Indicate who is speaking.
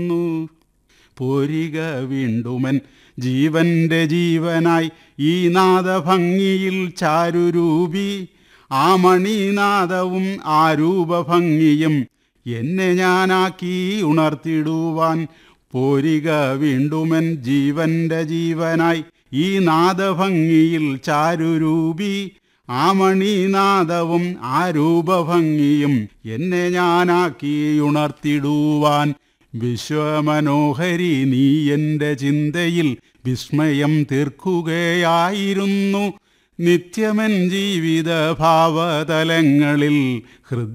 Speaker 1: പോരിക വീണ്ടുമൻ ജീവന്റെ ജീവനായി ഈ നാദഭംഗിയിൽ ചാരുരൂപി ആ മണിനാദവും ആ രൂപഭംഗിയും എന്നെ ഞാനാക്കി ഉണർത്തിടുവാൻ പോരിക വീണ്ടുമൻ ജീവന്റെ ജീവനായി ഈ നാദഭംഗിയിൽ ചാരുരൂപി ആ മണിനാദവും ആ രൂപഭംഗിയും എന്നെ ഞാനാക്കി ഉണർത്തിടുവാൻ വിശ്വമനോഹരി നീ എൻ്റെ ചിന്തയിൽ വിസ്മയം തീർക്കുകയായിരുന്നു നിത്യമൻ ജീവിത ഭാവതലങ്ങളിൽ ഹൃദയ